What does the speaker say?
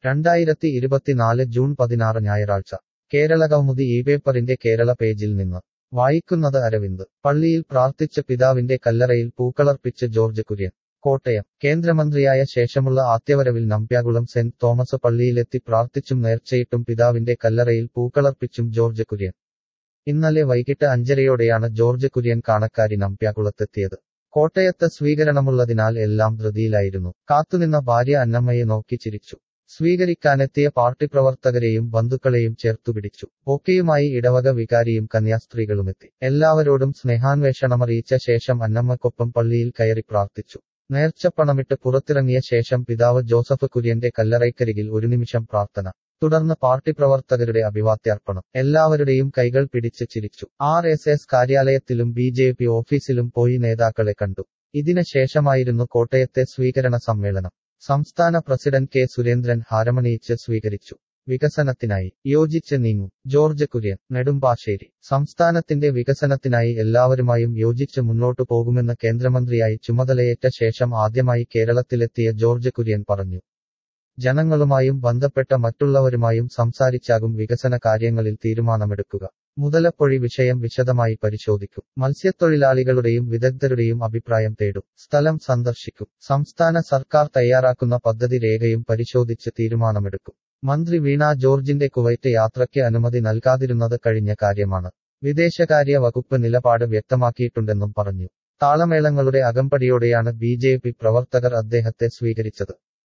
രണ്ടായിരത്തി ഇരുപത്തിനാല് ജൂൺ പതിനാറ് ഞായറാഴ്ച കേരളകൗമുദി ഈ പേപ്പറിന്റെ കേരള പേജിൽ നിന്ന് വായിക്കുന്നത് അരവിന്ദ് പള്ളിയിൽ പ്രാർത്ഥിച്ച പിതാവിന്റെ കല്ലറയിൽ പൂക്കളർപ്പിച്ച് ജോർജ് കുര്യൻ കോട്ടയം കേന്ദ്രമന്ത്രിയായ ശേഷമുള്ള ആദ്യവരവിൽ നമ്പ്യാകുളം സെന്റ് തോമസ് പള്ളിയിലെത്തി പ്രാർത്ഥിച്ചും നേർച്ചയിട്ടും പിതാവിന്റെ കല്ലറയിൽ പൂക്കളർപ്പിച്ചും ജോർജ് കുര്യൻ ഇന്നലെ വൈകിട്ട് അഞ്ചരയോടെയാണ് ജോർജ് കുര്യൻ കാണക്കാരി നമ്പ്യാകുളത്തെത്തിയത് കോട്ടയത്ത് സ്വീകരണമുള്ളതിനാൽ എല്ലാം ധൃതിയിലായിരുന്നു കാത്തുനിന്ന ഭാര്യ അന്നമ്മയെ നോക്കി ചിരിച്ചു സ്വീകരിക്കാനെത്തിയ പാർട്ടി പ്രവർത്തകരെയും ബന്ധുക്കളെയും ചേർത്തുപിടിച്ചു ഒക്കെയുമായി ഇടവക വികാരിയും കന്യാസ്ത്രീകളുമെത്തി എല്ലാവരോടും സ്നേഹാന്വേഷണമറിയിച്ച ശേഷം അന്നമ്മക്കൊപ്പം പള്ളിയിൽ കയറി പ്രാർത്ഥിച്ചു നേർച്ചപ്പണമിട്ട് പുറത്തിറങ്ങിയ ശേഷം പിതാവ് ജോസഫ് കുര്യന്റെ കല്ലറയ്ക്കരികിൽ ഒരു നിമിഷം പ്രാർത്ഥന തുടർന്ന് പാർട്ടി പ്രവർത്തകരുടെ അഭിവാദ്യാർപ്പണം എല്ലാവരുടെയും കൈകൾ പിടിച്ച് ചിരിച്ചു ആർ എസ് എസ് കാര്യാലയത്തിലും ബി ജെ പി ഓഫീസിലും പോയി നേതാക്കളെ കണ്ടു ഇതിന് ശേഷമായിരുന്നു കോട്ടയത്തെ സ്വീകരണ സമ്മേളനം സംസ്ഥാന പ്രസിഡന്റ് കെ സുരേന്ദ്രൻ ഹാരമണിയിച്ച് സ്വീകരിച്ചു വികസനത്തിനായി യോജിച്ച് നീങ്ങും ജോർജ് കുര്യൻ നെടുമ്പാശ്ശേരി സംസ്ഥാനത്തിന്റെ വികസനത്തിനായി എല്ലാവരുമായും യോജിച്ച് മുന്നോട്ടു പോകുമെന്ന് കേന്ദ്രമന്ത്രിയായി ചുമതലയേറ്റ ശേഷം ആദ്യമായി കേരളത്തിലെത്തിയ ജോർജ് കുര്യൻ പറഞ്ഞു ജനങ്ങളുമായും ബന്ധപ്പെട്ട മറ്റുള്ളവരുമായും സംസാരിച്ചാകും വികസന കാര്യങ്ങളിൽ തീരുമാനമെടുക്കുക മുതലപ്പൊഴി വിഷയം വിശദമായി പരിശോധിക്കും മത്സ്യത്തൊഴിലാളികളുടെയും വിദഗ്ധരുടെയും അഭിപ്രായം തേടും സ്ഥലം സന്ദർശിക്കും സംസ്ഥാന സർക്കാർ തയ്യാറാക്കുന്ന പദ്ധതി രേഖയും പരിശോധിച്ച് തീരുമാനമെടുക്കും മന്ത്രി വീണ ജോർജിന്റെ കുവൈറ്റ് യാത്രയ്ക്ക് അനുമതി നൽകാതിരുന്നത് കഴിഞ്ഞ കാര്യമാണ് വിദേശകാര്യ വകുപ്പ് നിലപാട് വ്യക്തമാക്കിയിട്ടുണ്ടെന്നും പറഞ്ഞു താളമേളങ്ങളുടെ അകമ്പടിയോടെയാണ് ബി പ്രവർത്തകർ അദ്ദേഹത്തെ സ്വീകരിച്ചത്